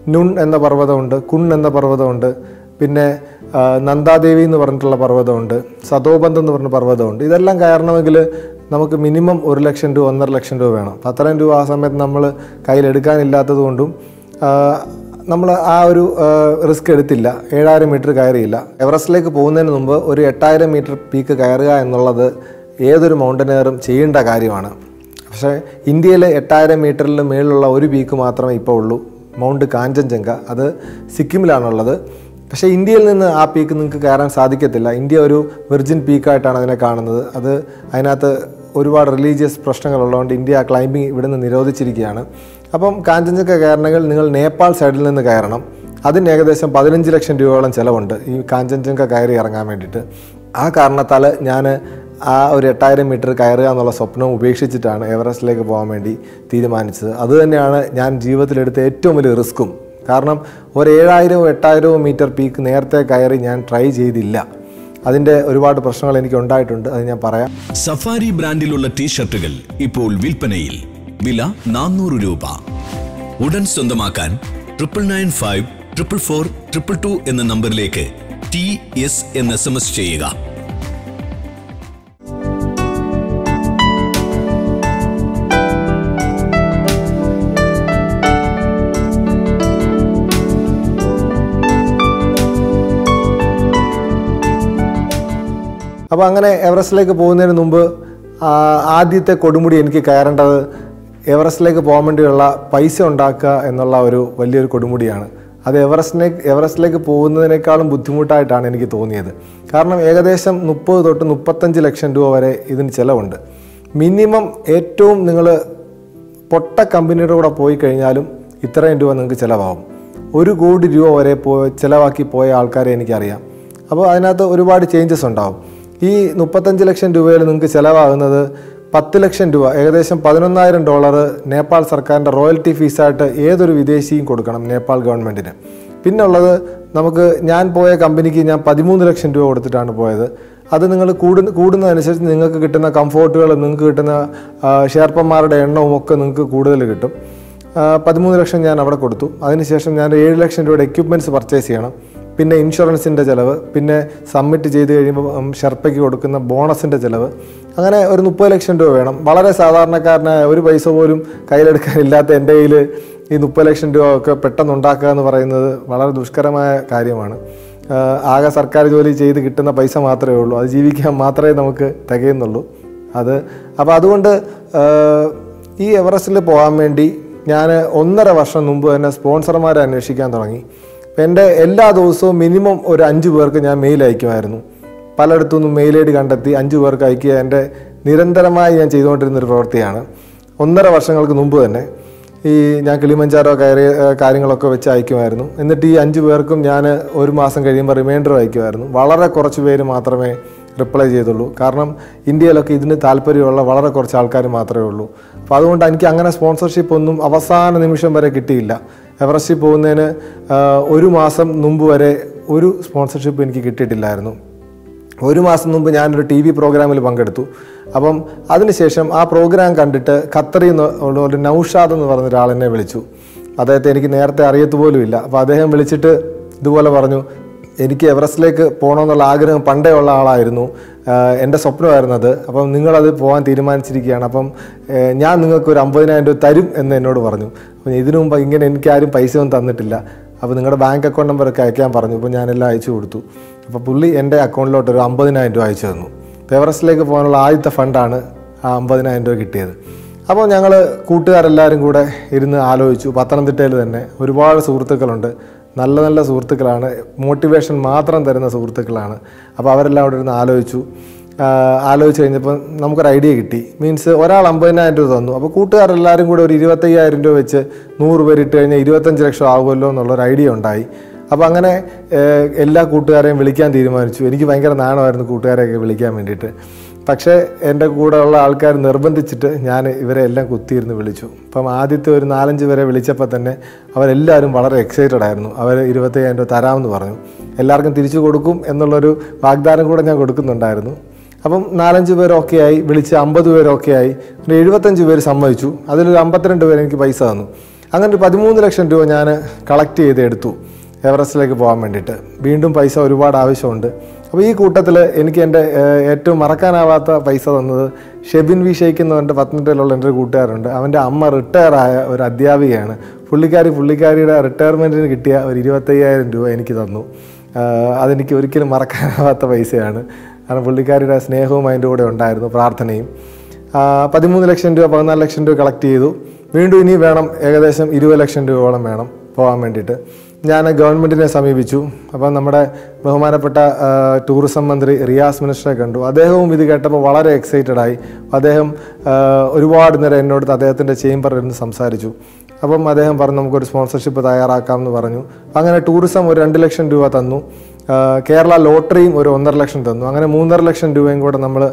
നുൺ എന്ന പർവ്വതമുണ്ട് കുൺ എന്ന പർവ്വതമുണ്ട് പിന്നെ ആ, നന്ദാദേവി എന്ന് പറഞ്ഞിട്ടുള്ള പർവ്വതമുണ്ട് സതോബന്ധം എന്ന് പറഞ്ഞ പർവ്വതമുണ്ട് ഇതെല്ലാം കയറണമെങ്കിൽ നമുക്ക് മിനിമം ഒരു ലക്ഷം രൂപ ഒന്നര ലക്ഷം രൂപ വേണം അപ്പം അത്രയും രൂപ ആ സമയത്ത് നമ്മൾ കയ്യിലെടുക്കാനില്ലാത്തത് കൊണ്ടും നമ്മൾ ആ ഒരു റിസ്ക് എടുത്തില്ല ഏഴായിരം മീറ്റർ കയറിയില്ല എവറസ്റ്റിലേക്ക് പോകുന്നതിന് മുമ്പ് ഒരു എട്ടായിരം മീറ്റർ പീക്ക് കയറുക എന്നുള്ളത് ഏതൊരു മൗണ്ടനറും ചെയ്യേണ്ട കാര്യമാണ് പക്ഷേ ഇന്ത്യയിലെ എട്ടായിരം മീറ്ററിൽ മേളിലുള്ള ഒരു പീക്ക് മാത്രമേ ഇപ്പോൾ ഉള്ളൂ മൗണ്ട് കാഞ്ചൻജംഗ അത് സിക്കിമിലാണുള്ളത് പക്ഷേ ഇന്ത്യയിൽ നിന്ന് ആ പീക്ക് നിങ്ങൾക്ക് കയറാൻ സാധിക്കത്തില്ല ഇന്ത്യ ഒരു വെർജിൻ പീക്കായിട്ടാണ് അതിനെ കാണുന്നത് അത് അതിനകത്ത് ഒരുപാട് റിലീജിയസ് പ്രശ്നങ്ങളുള്ളതുകൊണ്ട് ഇന്ത്യ ആ ക്ലൈംബിംഗ് ഇവിടെ നിന്ന് നിരോധിച്ചിരിക്കുകയാണ് അപ്പം കാഞ്ചൻജംഗ കയറണമെങ്കിൽ നിങ്ങൾ നേപ്പാൾ സൈഡിൽ നിന്ന് കയറണം അതിന് ഏകദേശം പതിനഞ്ച് ലക്ഷം രൂപയോളം ചിലവുണ്ട് ഈ കാഞ്ചൻജംഗ കയറി ഇറങ്ങാൻ വേണ്ടിയിട്ട് ആ കാരണത്താൽ ഞാൻ ആ ഒരു എട്ടായിരം മീറ്റർ കയറുക എന്നുള്ള സ്വപ്നം ഉപേക്ഷിച്ചിട്ടാണ് എവറസ്റ്റിലേക്ക് പോകാൻ വേണ്ടി തീരുമാനിച്ചത് അതുതന്നെയാണ് ഞാൻ ജീവിതത്തിലെടുത്ത ഏറ്റവും വലിയ റിസ്ക്കും കാരണം ഒരു ഏഴായിരവും എട്ടായിരവും മീറ്റർ പീക്ക് നേരത്തെ കയറി ഞാൻ ട്രൈ ചെയ്തില്ല അതിൻ്റെ ഒരുപാട് പ്രശ്നങ്ങൾ എനിക്ക് ഉണ്ടായിട്ടുണ്ട് അത് ഞാൻ പറയാം സഫാരി ബ്രാൻഡിലുള്ള ടീഷർട്ടുകൾ ഇപ്പോൾ വിൽപ്പനയിൽ വില നാനൂറ് രൂപ ഉടൻ സ്വന്തമാക്കാൻ triple nine five triple four triple two എന്ന നമ്പറിലേക്ക് ടി എസ് എന്ന് എസ് എം എസ് ചെയ്യുക അപ്പോൾ അങ്ങനെ എവറസ്റ്റിലേക്ക് പോകുന്നതിന് മുമ്പ് ആ, ആദ്യത്തെ കൊടുമുടി എനിക്ക് കയറേണ്ടത് എവറസ്റ്റിലേക്ക് പോകാൻ വേണ്ടിയുള്ള പൈസ ഉണ്ടാക്കുക എന്നുള്ള ഒരു വലിയൊരു കൊടുമുടിയാണ് അത് എവറസ്റ്റിനെ എവറസ്റ്റിലേക്ക് പോകുന്നതിനേക്കാളും ബുദ്ധിമുട്ടായിട്ടാണ് എനിക്ക് തോന്നിയത് കാരണം ഏകദേശം മുപ്പത് തൊട്ട് മുപ്പത്തഞ്ച് ലക്ഷം രൂപ വരെ ഇതിന് ചിലവുണ്ട് മിനിമം ഏറ്റവും നിങ്ങൾ പൊട്ട കമ്പനിയുടെ കൂടെ പോയി കഴിഞ്ഞാലും ഇത്രയും രൂപ നിങ്ങൾക്ക് ചിലവാകും ഒരു കോടി രൂപ വരെ പോ ചിലവാക്കി പോയ ആൾക്കാരെ എനിക്കറിയാം അപ്പോൾ അതിനകത്ത് ഒരുപാട് ചേഞ്ചസ് ഉണ്ടാവും ഈ മുപ്പത്തഞ്ച് ലക്ഷം രൂപയിൽ നിങ്ങൾക്ക് ചിലവാകുന്നത് പത്ത് ലക്ഷം രൂപ ഏകദേശം പതിനൊന്നായിരം ഡോളർ നേപ്പാൾ സർക്കാരിൻ്റെ റോയൽറ്റി ഫീസായിട്ട് ഏതൊരു വിദേശിയും കൊടുക്കണം നേപ്പാൾ ഗവൺമെൻറ്റിന് പിന്നെ ഉള്ളത് നമുക്ക് ഞാൻ പോയ കമ്പനിക്ക് ഞാൻ പതിമൂന്ന് ലക്ഷം രൂപ കൊടുത്തിട്ടാണ് പോയത് അത് നിങ്ങൾ കൂടുന്ന കൂടുന്നതനുസരിച്ച് നിങ്ങൾക്ക് കിട്ടുന്ന കംഫോർട്ടുകളും നിങ്ങൾക്ക് കിട്ടുന്ന ആ, ഷെയർപ്പന്മാരുടെ എണ്ണവും ഒക്കെ നിങ്ങൾക്ക് കൂടുതൽ കിട്ടും ആ, പതിമൂന്ന് ലക്ഷം ഞാൻ അവിടെ കൊടുത്തു അതിനുശേഷം ഞാൻ ഏഴ് ലക്ഷം രൂപയുടെ എക്യുപ്മെൻറ്റ്സ് പർച്ചേസ് ചെയ്യണം പിന്നെ ഇൻഷുറൻസിൻ്റെ ചിലവ് പിന്നെ സബ്മിറ്റ് ചെയ്ത് കഴിയുമ്പോൾ ഉം, ഷെർപ്പയ്ക്ക് കൊടുക്കുന്ന ബോണസിൻ്റെ ചിലവ് അങ്ങനെ ഒരു മുപ്പത് ലക്ഷം രൂപ വേണം വളരെ സാധാരണക്കാരനായ ഒരു പൈസ പോലും കയ്യിലെടുക്കാനില്ലാത്ത എൻ്റെ കയ്യിൽ ഈ മുപ്പത് ലക്ഷം രൂപ ഒക്കെ പെട്ടെന്ന് ഉണ്ടാക്കുക എന്ന് പറയുന്നത് വളരെ ദുഷ്കരമായ കാര്യമാണ് ആ, ആകെ സർക്കാർ ജോലി ചെയ്ത് കിട്ടുന്ന പൈസ മാത്രമേ ഉള്ളൂ അത് ജീവിക്കാൻ മാത്രമേ നമുക്ക് തികയുന്നുള്ളൂ അത് അപ്പോൾ അതുകൊണ്ട് ആ, ഈ എവറസ്റ്റിൽ പോകാൻ വേണ്ടി ഞാൻ ഒന്നര വർഷം മുമ്പ് തന്നെ സ്പോൺസർമാരെ അന്വേഷിക്കാൻ തുടങ്ങി അപ്പം എൻ്റെ എല്ലാ ദിവസവും മിനിമം ഒരു അഞ്ച് പേർക്ക് ഞാൻ മെയിൽ അയക്കുമായിരുന്നു പലയിടത്തു നിന്നും മെയിൽ ഐ ഡി കണ്ടെത്തി അഞ്ച് പേർക്ക് അയക്കുക എൻ്റെ നിരന്തരമായി ഞാൻ ചെയ്തുകൊണ്ടിരുന്ന ഒരു പ്രവൃത്തിയാണ് ഒന്നര വർഷങ്ങൾക്ക് മുമ്പ് തന്നെ ഈ ഞാൻ കിളിമഞ്ചാരോ കയറിയ ഏഹ്, കാര്യങ്ങളൊക്കെ വെച്ച് അയക്കുമായിരുന്നു എന്നിട്ട് ഈ അഞ്ച് പേർക്കും ഞാൻ ഒരു മാസം കഴിയുമ്പോൾ റിമൈൻഡർ അയക്കുമായിരുന്നു വളരെ കുറച്ച് പേര് മാത്രമേ റിപ്ലൈ ചെയ്തുള്ളൂ കാരണം ഇന്ത്യയിലൊക്കെ ഇതിന് താല്പര്യമുള്ള വളരെ കുറച്ച് ആൾക്കാർ മാത്രമേ ഉള്ളൂ അപ്പോൾ അതുകൊണ്ട് എനിക്ക് അങ്ങനെ സ്പോൺസർഷിപ്പ് ഒന്നും അവസാന നിമിഷം വരെ കിട്ടിയില്ല എവറസ്റ്റിൽ പോകുന്നതിന് ആ, ഒരു മാസം മുമ്പ് വരെ ഒരു സ്പോൺസർഷിപ്പ് എനിക്ക് കിട്ടിയിട്ടില്ലായിരുന്നു ഒരു മാസം മുമ്പ് ഞാനൊരു ടി വി പ്രോഗ്രാമിൽ പങ്കെടുത്തു അപ്പം അതിനുശേഷം ആ പ്രോഗ്രാം കണ്ടിട്ട് ഖത്തറിൽ നിന്ന് ഉള്ള ഒരു നൗഷാദ് എന്ന് പറഞ്ഞ ഒരാൾ എന്നെ വിളിച്ചു അദ്ദേഹത്തെ എനിക്ക് നേരത്തെ അറിയത്ത് പോലുമില്ല അപ്പോൾ അദ്ദേഹം വിളിച്ചിട്ട് ഇതുപോലെ പറഞ്ഞു എനിക്ക് എവറസ്റ്റിലേക്ക് പോകണമെന്നുള്ള ആഗ്രഹം പണ്ടേ ഉള്ള ആളായിരുന്നു ആഹ് എൻ്റെ സ്വപ്നമായിരുന്നു അത് അപ്പം നിങ്ങളത് പോകാൻ തീരുമാനിച്ചിരിക്കുകയാണ് അപ്പം ഏഹ് ഞാൻ നിങ്ങൾക്ക് ഒരു അമ്പതിനായിരം രൂപ തരും എന്ന് എന്നോട് പറഞ്ഞു അപ്പം ഇതിനു മുമ്പ് ഇങ്ങനെ എനിക്ക് ആരും പൈസ ഒന്നും തന്നിട്ടില്ല അപ്പോൾ നിങ്ങളുടെ ബാങ്ക് അക്കൗണ്ട് നമ്പറൊക്കെ അയക്കാൻ പറഞ്ഞു അപ്പോൾ ഞാനെല്ലാം അയച്ചു കൊടുത്തു അപ്പോൾ പുള്ളി എൻ്റെ അക്കൗണ്ടിലോട്ട് ഒരു അമ്പതിനായിരം രൂപ അയച്ചു തന്നു അപ്പോൾ എവറസ്റ്റിലേക്ക് പോകാനുള്ള ആദ്യത്തെ ഫണ്ടാണ് ആ അമ്പതിനായിരം രൂപ കിട്ടിയത് അപ്പോൾ ഞങ്ങൾ കൂട്ടുകാരെല്ലാവരും കൂടെ ഇരുന്ന് ആലോചിച്ചു പത്തനംതിട്ടയിൽ തന്നെ ഒരുപാട് സുഹൃത്തുക്കളുണ്ട് നല്ല നല്ല സുഹൃത്തുക്കളാണ് മോട്ടിവേഷൻ മാത്രം തരുന്ന സുഹൃത്തുക്കളാണ് അപ്പോൾ അവരെല്ലാം അവിടെ ഇരുന്ന് ആലോചിച്ചു ആ, ആലോചിച്ച് കഴിഞ്ഞപ്പോൾ നമുക്കൊരു ഐഡിയ കിട്ടി മീൻസ് ഒരാൾ അമ്പതിനായിരം രൂപ തന്നു അപ്പോൾ കൂട്ടുകാരെല്ലാവരും കൂടെ ഒരു ഇരുപത്തയ്യായിരം രൂപ വെച്ച് നൂറ് പേര് ഇട്ട് കഴിഞ്ഞാൽ ഇരുപത്തഞ്ച് ലക്ഷം ആകുമല്ലോ എന്നുള്ളൊരു ഐഡിയ ഉണ്ടായി അപ്പോൾ അങ്ങനെ ഏഹ്, എല്ലാ കൂട്ടുകാരെയും വിളിക്കാൻ തീരുമാനിച്ചു എനിക്ക് ഭയങ്കര നാണമായിരുന്നു കൂട്ടുകാരെയൊക്കെ വിളിക്കാൻ വേണ്ടിയിട്ട് പക്ഷേ എൻ്റെ കൂടെ ഉള്ള ആൾക്കാർ നിർബന്ധിച്ചിട്ട് ഞാൻ ഇവരെ എല്ലാം കുത്തിയിരുന്ന് വിളിച്ചു അപ്പം ആദ്യത്തെ ഒരു നാലഞ്ച് പേരെ വിളിച്ചപ്പോൾ തന്നെ അവരെല്ലാവരും വളരെ എക്സൈറ്റഡ് ആയിരുന്നു അവർ ഇരുപത്തയ്യായിരം രൂപ തരാമെന്ന് പറഞ്ഞു എല്ലാവർക്കും തിരിച്ചു കൊടുക്കും എന്നുള്ളൊരു വാഗ്ദാനം കൂടെ ഞാൻ കൊടുക്കുന്നുണ്ടായിരുന്നു അപ്പം നാലഞ്ച് പേർ ഓക്കെ ആയി വിളിച്ച് അമ്പത് പേർ ഓക്കെ ആയി ഒരു എഴുപത്തഞ്ച് പേര് സമ്മതിച്ചു അതിലൊരു അമ്പത്തിരണ്ട് പേര് എനിക്ക് പൈസ തന്നു അങ്ങനെ ഒരു പതിമൂന്ന് ലക്ഷം രൂപ ഞാൻ കളക്ട് ചെയ്ത് എടുത്തു എവറസ്റ്റിലേക്ക് പോകാൻ വേണ്ടിയിട്ട് വീണ്ടും പൈസ ഒരുപാട് ആവശ്യമുണ്ട് അപ്പോൾ ഈ കൂട്ടത്തിൽ എനിക്ക് എൻ്റെ ഏഹ്, ഏറ്റവും മറക്കാനാവാത്ത പൈസ തന്നത് ഷെബിൻ വി ഷെയ്ഖ് എന്ന് പറഞ്ഞിട്ട് പത്തനംതിട്ടയിലുള്ള എൻ്റെ ഒരു കൂട്ടുകാരുണ്ട് അവൻ്റെ അമ്മ റിട്ടയർ ആയ ഒരു അധ്യാപികയാണ് പുള്ളിക്കാരി പുള്ളിക്കാരിയുടെ റിട്ടയർമെൻറ്റിന് കിട്ടിയ ഒരു ഇരുപത്തയ്യായിരം രൂപ എനിക്ക് തന്നു ആഹ്, അതെനിക്ക് ഒരിക്കലും മറക്കാനാവാത്ത പൈസയാണ് കാരണം പുള്ളിക്കാരിയുടെ സ്നേഹവും അതിൻ്റെ കൂടെ ഉണ്ടായിരുന്നു പ്രാർത്ഥനയും ആ, പതിമൂന്ന് ലക്ഷം രൂപ പതിനാല് ലക്ഷം രൂപ കളക്ട് ചെയ്തു വീണ്ടും ഇനി വേണം ഏകദേശം ഇരുപത് ലക്ഷം രൂപയോളം വേണം പോകാൻ വേണ്ടിയിട്ട് ഞാൻ ഗവൺമെൻറ്റിനെ സമീപിച്ചു അപ്പം നമ്മുടെ ബഹുമാനപ്പെട്ട ആ, ടൂറിസം മന്ത്രി റിയാസ് മിനിസ്റ്ററെ കണ്ടു അദ്ദേഹവും ഇത് കേട്ടപ്പോൾ വളരെ എക്സൈറ്റഡ് ആയി അദ്ദേഹം ആ, ഒരുപാട് നേരം എന്നോട് അദ്ദേഹത്തിൻ്റെ ചേംബറിൽ ഇരുന്ന് സംസാരിച്ചു അപ്പം അദ്ദേഹം പറഞ്ഞു നമുക്കൊരു സ്പോൺസർഷിപ്പ് തയ്യാറാക്കാം എന്ന് പറഞ്ഞു അങ്ങനെ ടൂറിസം ഒരു രണ്ട് ലക്ഷം രൂപ തന്നു ആ, കേരള ലോട്ടറിയും ഒരു ഒന്നര ലക്ഷം തന്നു അങ്ങനെ മൂന്നര ലക്ഷം രൂപയും കൂടെ നമ്മൾ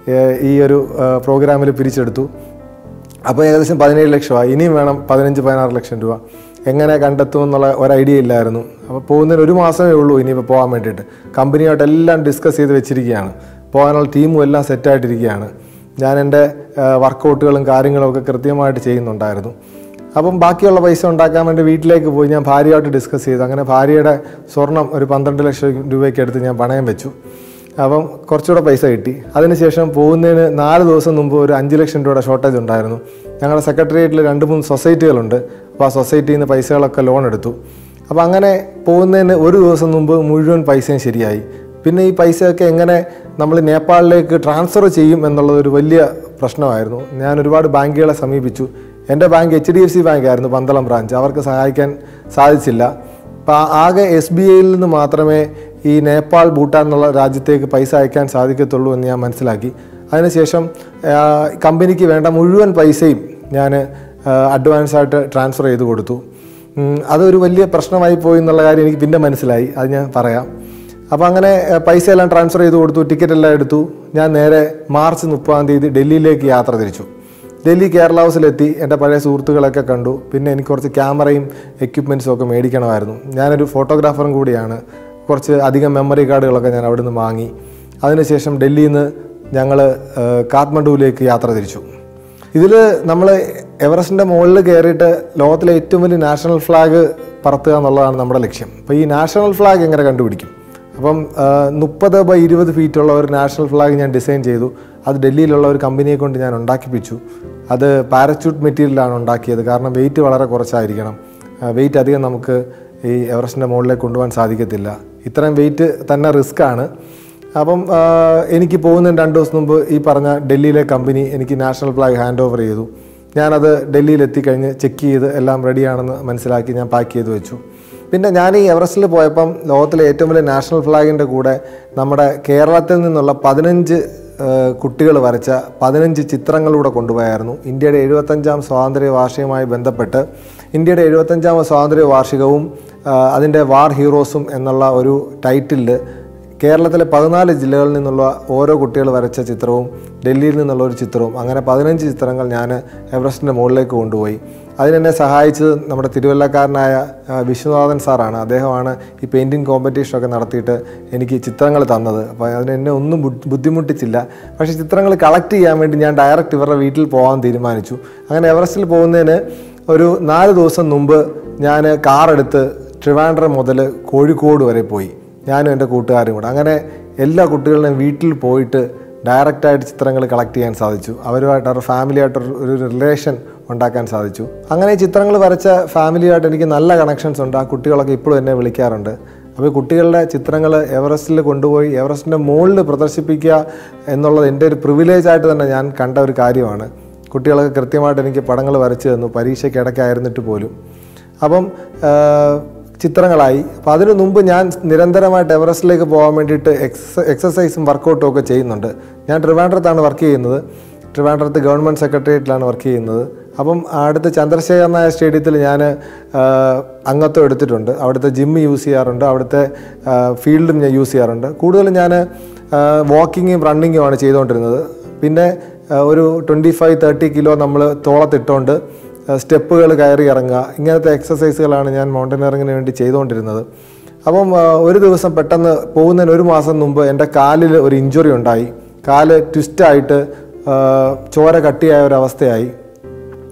ഈ ഒരു പ്രോഗ്രാമിൽ പിരിച്ചെടുത്തു അപ്പോൾ ഏകദേശം പതിനേഴ് ലക്ഷമായി ഇനിയും വേണം പതിനഞ്ച് പതിനാറ് ലക്ഷം രൂപ എങ്ങനെ കണ്ടെത്തും എന്നുള്ള ഒരു ഐഡിയ ഇല്ലായിരുന്നു അപ്പോൾ പോകുന്നതിന് ഒരു മാസമേ ഉള്ളൂ ഇനിയിപ്പോൾ പോകാൻ വേണ്ടിയിട്ട് കമ്പനിയായിട്ട് എല്ലാം ഡിസ്കസ് ചെയ്ത് വെച്ചിരിക്കുകയാണ് പോകാനുള്ള ടീമും എല്ലാം സെറ്റായിട്ടിരിക്കുകയാണ് ഞാൻ എൻ്റെ വർക്കൗട്ടുകളും കാര്യങ്ങളും ഒക്കെ കൃത്യമായിട്ട് ചെയ്യുന്നുണ്ടായിരുന്നു അപ്പം ബാക്കിയുള്ള പൈസ ഉണ്ടാക്കാൻ വേണ്ടി വീട്ടിലേക്ക് പോയി ഞാൻ ഭാര്യയായിട്ട് ഡിസ്കസ് ചെയ്തു അങ്ങനെ ഭാര്യയുടെ സ്വർണം ഒരു പന്ത്രണ്ട് ലക്ഷം രൂപയ്ക്ക് എടുത്ത് ഞാൻ പണയം വെച്ചു അപ്പം കുറച്ചുകൂടെ പൈസ കിട്ടി അതിനുശേഷം പോകുന്നതിന് നാല് ദിവസം മുമ്പ് ഒരു അഞ്ച് ലക്ഷം രൂപയുടെ ഷോർട്ടേജ് ഉണ്ടായിരുന്നു ഞങ്ങളുടെ സെക്രട്ടേറിയറ്റിൽ രണ്ട് മൂന്ന് സൊസൈറ്റികളുണ്ട് അപ്പോൾ ആ സൊസൈറ്റിയിൽ നിന്ന് പൈസകളൊക്കെ ലോൺ എടുത്തു അപ്പോൾ അങ്ങനെ പോകുന്നതിന് ഒരു ദിവസം മുമ്പ് മുഴുവൻ പൈസയും ശരിയായി പിന്നെ ഈ പൈസയൊക്കെ എങ്ങനെ നമ്മൾ നേപ്പാളിലേക്ക് ട്രാൻസ്ഫർ ചെയ്യും എന്നുള്ളത് ഒരു വലിയ പ്രശ്നമായിരുന്നു ഞാൻ ഒരുപാട് ബാങ്കുകളെ സമീപിച്ചു എൻ്റെ bank H D F C bank ആയിരുന്നു പന്തളം ബ്രാഞ്ച് അവർക്ക് സഹായിക്കാൻ സാധിച്ചില്ല അപ്പോൾ ആകെ എസ് ബി ഐയിൽ നിന്ന് മാത്രമേ ഈ നേപ്പാൾ ഭൂട്ടാൻ എന്നുള്ള രാജ്യത്തേക്ക് പൈസ അയക്കാൻ സാധിക്കത്തുള്ളൂ എന്ന് ഞാൻ മനസ്സിലാക്കി അതിനുശേഷം ആ, കമ്പനിക്ക് വേണ്ട മുഴുവൻ പൈസയും ഞാൻ അഡ്വാൻസ് ആയിട്ട് ട്രാൻസ്ഫർ ചെയ്ത് കൊടുത്തു ഉം, അതൊരു വലിയ പ്രശ്നമായി പോയി എന്നുള്ള കാര്യം എനിക്ക് പിന്നെ മനസ്സിലായി അത് ഞാൻ പറയാം അപ്പോൾ അങ്ങനെ ആ, പൈസ എല്ലാം ട്രാൻസ്ഫർ ചെയ്ത് കൊടുത്തു ടിക്കറ്റ് എല്ലാം എടുത്തു ഞാൻ നേരെ മാർച്ച് മുപ്പതാം തീയതി ഡൽഹിയിലേക്ക് യാത്ര തിരിച്ചു ഡൽഹി കേരള ഹൗസിലെത്തി എൻ്റെ പഴയ സുഹൃത്തുക്കളൊക്കെ കണ്ടു പിന്നെ എനിക്ക് കുറച്ച് ക്യാമറയും എക്യുപ്മെൻറ്റ്സും ഒക്കെ മേടിക്കണമായിരുന്നു ഞാനൊരു ഫോട്ടോഗ്രാഫറും കൂടിയാണ് കുറച്ച് അധികം മെമ്മറി കാർഡുകളൊക്കെ ഞാൻ അവിടെ നിന്ന് വാങ്ങി അതിനുശേഷം ഡൽഹിയിൽ നിന്ന് ഞങ്ങൾ കാഠ്മണ്ഡുവിലേക്ക് യാത്ര തിരിച്ചു ഇതിൽ നമ്മൾ എവറസ്റ്റിൻ്റെ മുകളിൽ കയറിയിട്ട് ലോകത്തിലെ ഏറ്റവും വലിയ നാഷണൽ ഫ്ലാഗ് പറത്തുക എന്നുള്ളതാണ് നമ്മുടെ ലക്ഷ്യം അപ്പോൾ ഈ നാഷണൽ ഫ്ലാഗ് എങ്ങനെ കണ്ടുപിടിക്കും അപ്പം മുപ്പത് ബൈ ഇരുപത് ഫീറ്റുള്ള ഒരു നാഷണൽ ഫ്ലാഗ് ഞാൻ ഡിസൈൻ ചെയ്തു അത് ഡൽഹിയിലുള്ള ഒരു കമ്പനിയെ കൊണ്ട് ഞാൻ ഉണ്ടാക്കിപ്പിച്ചു അത് പാരച്യൂട്ട് മെറ്റീരിയലാണ് ഉണ്ടാക്കിയത് കാരണം വെയിറ്റ് വളരെ കുറച്ചായിരിക്കണം വെയിറ്റ് അധികം നമുക്ക് ഈ എവറസ്റ്റിൻ്റെ മുകളിലേക്ക് കൊണ്ടുപോകാൻ സാധിക്കത്തില്ല ഇത്രയും വെയിറ്റ് തന്നെ റിസ്ക് ആണ് അപ്പം ആ, എനിക്ക് പോകുന്നതിന് രണ്ട് ദിവസം മുമ്പ് ഈ പറഞ്ഞ ഡൽഹിയിലെ കമ്പനി എനിക്ക് നാഷണൽ ഫ്ലാഗ് ഹാൻഡ് ഓവർ ചെയ്തു ഞാനത് ഡൽഹിയിൽ എത്തിക്കഴിഞ്ഞ് ചെക്ക് ചെയ്ത് എല്ലാം റെഡിയാണെന്ന് മനസ്സിലാക്കി ഞാൻ പാക്ക് ചെയ്ത് വെച്ചു പിന്നെ ഞാൻ ഈ എവറസ്റ്റിൽ പോയപ്പം ലോകത്തിലെ ഏറ്റവും വലിയ നാഷണൽ ഫ്ലാഗിൻ്റെ കൂടെ നമ്മുടെ കേരളത്തിൽ നിന്നുള്ള പതിനഞ്ച് കുട്ടികൾ വരച്ച പതിനഞ്ച് ചിത്രങ്ങളൂടെ കൊണ്ടുപോയായിരുന്നു ഇന്ത്യയുടെ എഴുപത്തഞ്ചാം സ്വാതന്ത്ര്യ വാർഷികവുമായി ബന്ധപ്പെട്ട് ഇന്ത്യയുടെ എഴുപത്തഞ്ചാം സ്വാതന്ത്ര്യ വാർഷികവും ആ, അതിൻ്റെ വാർ ഹീറോസും എന്നുള്ള ഒരു ടൈറ്റിലിൽ കേരളത്തിലെ പതിനാല് ജില്ലകളിൽ നിന്നുള്ള ഓരോ കുട്ടികൾ വരച്ച ചിത്രവും ഡൽഹിയിൽ നിന്നുള്ള ഒരു ചിത്രവും അങ്ങനെ പതിനഞ്ച് ചിത്രങ്ങൾ ഞാൻ എവറസ്റ്റിൻ്റെ മുകളിലേക്ക് കൊണ്ടുപോയി അതിനെന്നെ സഹായിച്ചത് നമ്മുടെ തിരുവല്ലക്കാരനായ ആ, വിശ്വനാഥൻ സാറാണ് അദ്ദേഹമാണ് ഈ പെയിൻറ്റിങ് കോമ്പറ്റീഷനൊക്കെ നടത്തിയിട്ട് എനിക്ക് ചിത്രങ്ങൾ തന്നത് അപ്പോൾ അതിന് എന്നെ ഒന്നും ബുദ്ധി- ബുദ്ധിമുട്ടിച്ചില്ല പക്ഷേ ചിത്രങ്ങൾ കളക്ട് ചെയ്യാൻ വേണ്ടി ഞാൻ ഡയറക്റ്റ് ഇവരുടെ വീട്ടിൽ പോകാൻ തീരുമാനിച്ചു അങ്ങനെ എവറസ്റ്റിൽ പോകുന്നതിന് ഒരു നാല് ദിവസം മുമ്പ് ഞാൻ കാറെടുത്ത് ട്രിവാൻഡ്രം മുതൽ കോഴിക്കോട് വരെ പോയി ഞാനും എൻ്റെ കൂട്ടുകാരും കൂടെ അങ്ങനെ എല്ലാ കുട്ടികളുടെയും വീട്ടിൽ പോയിട്ട് ഡയറക്റ്റായിട്ട് ചിത്രങ്ങൾ കളക്ട് ചെയ്യാൻ സാധിച്ചു അവരുമായിട്ട് അവരുടെ ഫാമിലിയായിട്ട് ഒരു- ഒരു റിലേഷൻ ഉണ്ടാക്കാൻ സാധിച്ചു അങ്ങനെ ഈ ചിത്രങ്ങൾ വരച്ച ഫാമിലിയായിട്ട് എനിക്ക് നല്ല കണക്ഷൻസ് ഉണ്ട് ആ കുട്ടികളൊക്കെ ഇപ്പോഴും എന്നെ വിളിക്കാറുണ്ട് അപ്പോൾ ഈ കുട്ടികളുടെ ചിത്രങ്ങൾ എവറസ്റ്റിൽ കൊണ്ടുപോയി എവറസ്റ്റിൻ്റെ മുകളിൽ പ്രദർശിപ്പിക്കുക എന്നുള്ളത് എൻ്റെ ഒരു പ്രിവിലേജ് ആയിട്ട് തന്നെ ഞാൻ കണ്ട ഒരു കാര്യമാണ് കുട്ടികളൊക്കെ കൃത്യമായിട്ട് എനിക്ക് പടങ്ങൾ വരച്ചു തന്നു പരീക്ഷയ്ക്ക് ഇടയ്ക്കായിരുന്നിട്ട് പോലും അപ്പം ആ, ചിത്രങ്ങളായി അപ്പോൾ അതിനു മുമ്പ് ഞാൻ നിരന്തരമായിട്ട് എവറസ്റ്റിലേക്ക് പോകാൻ വേണ്ടിയിട്ട് എക്സ എക്സസൈസും വർക്കൗട്ടും ഒക്കെ ചെയ്യുന്നുണ്ട് ഞാൻ ട്രിവാൻഡ്രത്താണ് വർക്ക് ചെയ്യുന്നത് ട്രിവാൻഡ്രത്ത് ഗവൺമെൻറ് സെക്രട്ടേറിയറ്റിലാണ് വർക്ക് ചെയ്യുന്നത് അപ്പം അടുത്ത് ചന്ദ്രശേഖർ നായർ സ്റ്റേഡിയത്തിൽ ഞാൻ അംഗത്വം എടുത്തിട്ടുണ്ട് അവിടുത്തെ ജിം യൂസ് ചെയ്യാറുണ്ട് അവിടുത്തെ ഫീൽഡും ഞാൻ യൂസ് ചെയ്യാറുണ്ട് കൂടുതലും ഞാൻ വാക്കിങ്ങും റണ്ണിങ്ങുമാണ് ചെയ്തുകൊണ്ടിരുന്നത് പിന്നെ ആ, ഒരു ട്വൻറ്റി ഫൈവ് തേർട്ടി കിലോ നമ്മൾ തോളത്തിട്ടുകൊണ്ട് സ്റ്റെപ്പുകൾ കയറി ഇറങ്ങുക ഇങ്ങനത്തെ എക്സസൈസുകളാണ് ഞാൻ മൗണ്ടനറിങ്ങിന് വേണ്ടി ചെയ്തുകൊണ്ടിരുന്നത് അപ്പം ആ, ഒരു ദിവസം പെട്ടെന്ന് പോകുന്നതിന് ഒരു മാസം മുമ്പ് എൻ്റെ കാലിൽ ഒരു ഇഞ്ചുറി ഉണ്ടായി കാല് ട്വിസ്റ്റായിട്ട് ചോര കട്ടിയായ ഒരു അവസ്ഥയായി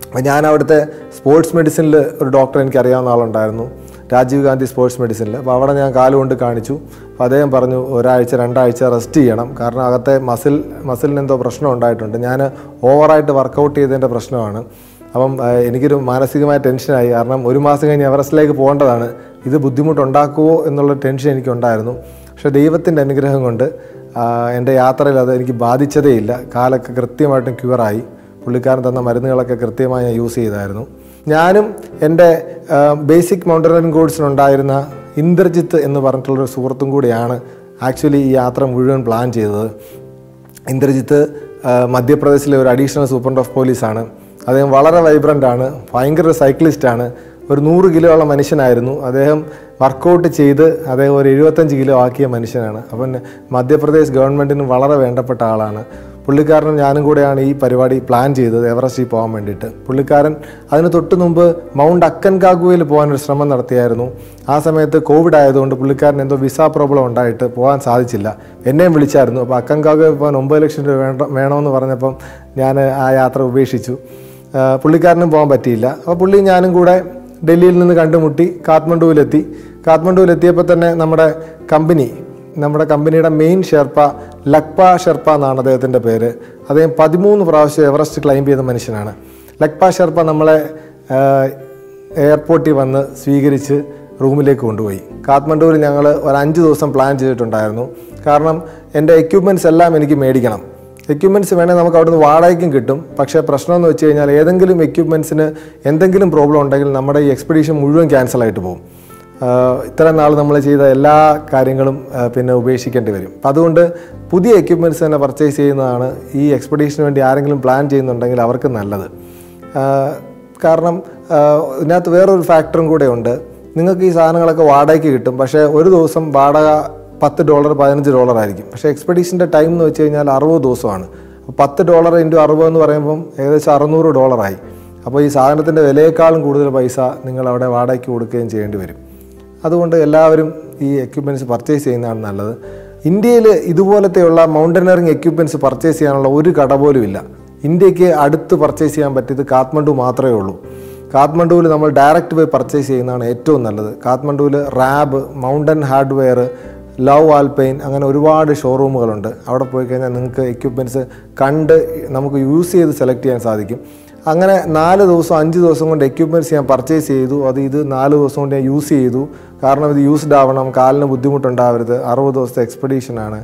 അപ്പോൾ ഞാൻ അവിടുത്തെ സ്പോർട്സ് മെഡിസിനിൽ ഒരു ഡോക്ടർ എനിക്ക് അറിയാവുന്ന ആളുണ്ടായിരുന്നു രാജീവ് ഗാന്ധി സ്പോർട്സ് മെഡിസിനിൽ അപ്പോൾ അവിടെ ഞാൻ കാലുകൊണ്ട് കാണിച്ചു അപ്പോൾ അദ്ദേഹം പറഞ്ഞു ഒരാഴ്ച രണ്ടാഴ്ച റെസ്റ്റ് ചെയ്യണം കാരണം അകത്തെ മസിൽ മസിലിന് എന്തോ പ്രശ്നം ഉണ്ടായിട്ടുണ്ട് ഞാൻ ഓവറായിട്ട് വർക്കൗട്ട് ചെയ്തതിൻ്റെ പ്രശ്നമാണ് അപ്പം ആ, എനിക്കൊരു മാനസികമായ ടെൻഷനായി കാരണം ഒരു മാസം കഴിഞ്ഞ് എവറസ്റ്റിലേക്ക് പോകേണ്ടതാണ് ഇത് ബുദ്ധിമുട്ടുണ്ടാക്കുമോ എന്നുള്ള ടെൻഷൻ എനിക്കുണ്ടായിരുന്നു പക്ഷേ ദൈവത്തിൻ്റെ അനുഗ്രഹം കൊണ്ട് ആ, എൻ്റെ യാത്രയിൽ അത് എനിക്ക് ബാധിച്ചതേയില്ല കാലൊക്കെ കൃത്യമായിട്ടും ക്യൂറായി പുള്ളിക്കാരൻ തന്ന മരുന്നുകളൊക്കെ കൃത്യമായി ഞാൻ യൂസ് ചെയ്തായിരുന്നു ഞാനും എൻ്റെ ബേസിക് മൗണ്ടനറിങ് കോഴ്സിനുണ്ടായിരുന്ന ഇന്ദ്രജിത്ത് എന്ന് പറഞ്ഞിട്ടുള്ളൊരു സുഹൃത്തും കൂടിയാണ് ആക്ച്വലി ഈ യാത്ര മുഴുവൻ പ്ലാൻ ചെയ്തത് ഇന്ദ്രജിത്ത് ആ, മധ്യപ്രദേശിലെ ഒരു അഡീഷണൽ സൂപ്രണ്ട് ഓഫ് പോലീസാണ് അദ്ദേഹം വളരെ വൈബ്രൻ്റ് ആണ് ഭയങ്കര സൈക്ലിസ്റ്റാണ് ഒരു നൂറ് കിലോ ഉള്ള മനുഷ്യനായിരുന്നു അദ്ദേഹം വർക്കൗട്ട് ചെയ്ത് അദ്ദേഹം ഒരു എഴുപത്തഞ്ച് കിലോ ആക്കിയ മനുഷ്യനാണ് അപ്പം മധ്യപ്രദേശ് ഗവൺമെൻറ്റിന് വളരെ വേണ്ടപ്പെട്ട ആളാണ് പുള്ളിക്കാരനും ഞാനും കൂടെയാണ് ഈ പരിപാടി പ്ലാൻ ചെയ്തത് എവറസ്റ്റിൽ പോകാൻ വേണ്ടിയിട്ട് പുള്ളിക്കാരൻ അതിന് തൊട്ട് മുമ്പ് മൗണ്ട് അക്കൻകാഗുവയിൽ പോകാൻ ഒരു ശ്രമം നടത്തിയായിരുന്നു ആ സമയത്ത് കോവിഡ് ആയതുകൊണ്ട് പുള്ളിക്കാരൻ എന്തോ വിസ പ്രോബ്ലം ഉണ്ടായിട്ട് പോകാൻ സാധിച്ചില്ല എന്നെയും വിളിച്ചായിരുന്നു അപ്പോൾ അക്കൻകാഗുവയിൽ പോകാൻ ഒമ്പത് ലക്ഷം രൂപ വേണ്ട വേണമെന്ന് പറഞ്ഞപ്പം ഞാൻ ആ യാത്ര ഉപേക്ഷിച്ചു ആ, പുള്ളിക്കാരനും പോകാൻ പറ്റിയില്ല അപ്പോൾ പുള്ളി ഞാനും കൂടെ ഡൽഹിയിൽ നിന്ന് കണ്ടുമുട്ടി കാത്മണ്ഡുവിലെത്തി കാത്മണ്ഡുവിലെത്തിയപ്പോൾ തന്നെ നമ്മുടെ കമ്പനി നമ്മുടെ കമ്പനിയുടെ മെയിൻ ഷെർപ്പ ലക്പ ഷെർപ്പ എന്നാണ് അദ്ദേഹത്തിൻ്റെ പേര് അദ്ദേഹം പതിമൂന്ന് പ്രാവശ്യം എവറസ്റ്റ് ക്ലൈംബ് ചെയ്ത മനുഷ്യനാണ് ലക്പ ഷെർപ്പ നമ്മളെ ആ, എയർപോർട്ടിൽ വന്ന് സ്വീകരിച്ച് റൂമിലേക്ക് കൊണ്ടുപോയി കാത്മണ്ഡുവിൽ ഞങ്ങൾ ഒരു അഞ്ച് ദിവസം പ്ലാൻ ചെയ്തിട്ടുണ്ടായിരുന്നു കാരണം എൻ്റെ എക്യുപ്മെൻറ്റ്സ് എല്ലാം എനിക്ക് മേടിക്കണം എക്യുപ്മെൻറ്റ്സ് വേണമെങ്കിൽ നമുക്ക് അവിടുന്ന് വാടകയ്ക്കും കിട്ടും പക്ഷേ പ്രശ്നം എന്ന് വെച്ച് കഴിഞ്ഞാൽ ഏതെങ്കിലും എക്യുപ്മെൻറ്റ്സിന് എന്തെങ്കിലും പ്രോബ്ലം ഉണ്ടെങ്കിൽ നമ്മുടെ ഈ എക്സ്പെഡീഷൻ മുഴുവൻ ക്യാൻസലായിട്ട് പോകും ആഹ് ഇത്രയും നാൾ നമ്മൾ ചെയ്ത എല്ലാ കാര്യങ്ങളും ആഹ് പിന്നെ ഉപേക്ഷിക്കേണ്ടി വരും അപ്പം അതുകൊണ്ട് പുതിയ എക്യുപ്മെൻറ്റ്സ് തന്നെ പർച്ചേസ് ചെയ്യുന്നതാണ് ഈ എക്സ്പെഡീഷന് വേണ്ടി ആരെങ്കിലും പ്ലാൻ ചെയ്യുന്നുണ്ടെങ്കിൽ അവർക്ക് നല്ലത് ആഹ് കാരണം ആഹ് ഇതിനകത്ത് വേറൊരു ഫാക്ടറും കൂടെ ഉണ്ട് നിങ്ങൾക്ക് ഈ സാധനങ്ങളൊക്കെ വാടകയ്ക്ക് കിട്ടും പക്ഷേ ഒരു ദിവസം വാടക പത്ത് ഡോളർ പതിനഞ്ച് ഡോളർ ആയിരിക്കും പക്ഷേ എക്സ്പെഡീഷൻ്റെ ടൈം എന്ന് വെച്ച് കഴിഞ്ഞാൽ അറുപത് ദിവസമാണ് അപ്പോൾ പത്ത് ഡോളർ ഇൻറ്റു അറുപത് എന്ന് പറയുമ്പം ഏകദേശം അറുന്നൂറ് ഡോളറായി അപ്പോൾ ഈ സാധനത്തിൻ്റെ വിലയേക്കാളും കൂടുതൽ പൈസ നിങ്ങൾ അവിടെ വാടകയ്ക്ക് കൊടുക്കുകയും ചെയ്യേണ്ടി വരും അതുകൊണ്ട് എല്ലാവരും ഈ എക്യുപ്മെൻറ്റ്സ് പർച്ചേസ് ചെയ്യുന്നതാണ് നല്ലത് ഇന്ത്യയിൽ ഇതുപോലത്തെയുള്ള മൗണ്ടനറിങ് എക്യുപ്മെൻറ്റ്സ് പർച്ചേസ് ചെയ്യാനുള്ള ഒരു കട പോലും ഇല്ല ഇന്ത്യക്ക് അടുത്ത് പർച്ചേസ് ചെയ്യാൻ പറ്റിയത് കാത്മണ്ഡു മാത്രമേ ഉള്ളൂ കാത്മണ്ഡുവിൽ നമ്മൾ ഡയറക്റ്റ് പോയി പർച്ചേസ് ചെയ്യുന്നതാണ് ഏറ്റവും നല്ലത് കാത്മണ്ഡുവിൽ Rab mountain hardware Lowe Alpine അങ്ങനെ ഒരുപാട് ഷോറൂമുകളുണ്ട് അവിടെ പോയി കഴിഞ്ഞാൽ നിങ്ങൾക്ക് എക്യുപ്മെൻറ്റ്സ് കണ്ട് നമുക്ക് യൂസ് ചെയ്ത് സെലക്ട് ചെയ്യാൻ സാധിക്കും അങ്ങനെ നാല് ദിവസം അഞ്ച് ദിവസം കൊണ്ട് എക്യുപ്മെൻറ്റ്സ് ഞാൻ പർച്ചേസ് ചെയ്തു അത് ഇത് നാല് ദിവസം കൊണ്ട് ഞാൻ യൂസ് ചെയ്തു കാരണം ഇത് യൂസ്ഡ് ആവണം കാലിന് ബുദ്ധിമുട്ടുണ്ടാവരുത് അറുപത് ദിവസത്തെ എക്സ്പെഡീഷനാണ്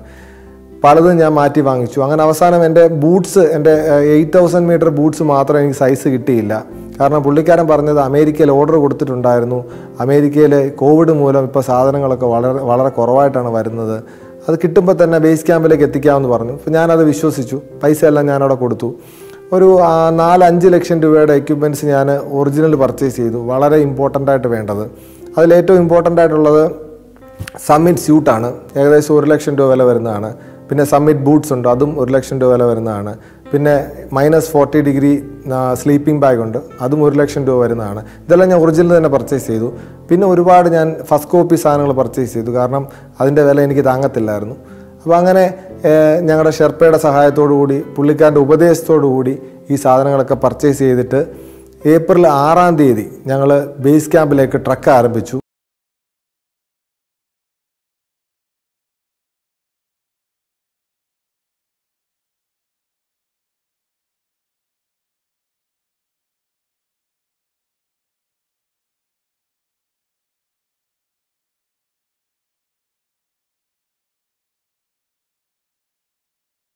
പലതും ഞാൻ മാറ്റി വാങ്ങിച്ചു അങ്ങനെ അവസാനം എൻ്റെ ബൂട്ട്സ് എൻ്റെ എയ്റ്റ് തൗസൻഡ് മീറ്റർ ബൂട്ട്സ് മാത്രം എനിക്ക് സൈസ് കിട്ടിയില്ല കാരണം പുള്ളിക്കാരൻ പറഞ്ഞത് അമേരിക്കയിൽ ഓർഡർ കൊടുത്തിട്ടുണ്ടായിരുന്നു അമേരിക്കയിൽ കോവിഡ് മൂലം ഇപ്പോൾ സാധനങ്ങളൊക്കെ വളരെ വളരെ കുറവായിട്ടാണ് വരുന്നത് അത് കിട്ടുമ്പോൾ തന്നെ ബേസ് ക്യാമ്പിലേക്ക് എത്തിക്കാമെന്ന് പറഞ്ഞു അപ്പോൾ ഞാനത് വിശ്വസിച്ചു പൈസ എല്ലാം ഞാനവിടെ കൊടുത്തു ഒരു ആ, നാല് അഞ്ച് ലക്ഷം രൂപയുടെ എക്യുപ്മെൻറ്റ്സ് ഞാൻ ഒറിജിനൽ പർച്ചേസ് ചെയ്തു വളരെ ഇമ്പോർട്ടൻ്റ് ആയിട്ട് വേണ്ടത് അതിലേറ്റവും ഇമ്പോർട്ടൻ്റ് ആയിട്ടുള്ളത് സമ്മിറ്റ് സ്യൂട്ടാണ് ഏകദേശം ഒരു ലക്ഷം രൂപ വില വരുന്നതാണ് പിന്നെ സമ്മിറ്റ് ബൂട്ട്സ് ഉണ്ട് അതും ഒരു ലക്ഷം രൂപ വില വരുന്നതാണ് പിന്നെ minus forty degree sleeping bag ഉണ്ട് അതും ഒരു ലക്ഷം രൂപ വരുന്നതാണ് ഇതെല്ലാം ഞാൻ ഒറിജിനൽ തന്നെ പർച്ചേസ് ചെയ്തു പിന്നെ ഒരുപാട് ഞാൻ ഫസ്റ്റ് കോപ്പി സാധനങ്ങൾ പർച്ചേസ് ചെയ്തു കാരണം അതിൻ്റെ വില എനിക്ക് താങ്ങത്തില്ലായിരുന്നു അപ്പോൾ അങ്ങനെ ഏഹ്, ഞങ്ങളുടെ ഷെർപ്പയുടെ സഹായത്തോടു കൂടി പുള്ളിക്കാരൻ്റെ ഉപദേശത്തോടു കൂടി ഈ സാധനങ്ങളൊക്കെ പർച്ചേസ് ചെയ്തിട്ട് ഏപ്രിൽ ആറാം തീയതി ഞങ്ങൾ ബേസ് ക്യാമ്പിലേക്ക് ട്രക്ക് ആരംഭിച്ചു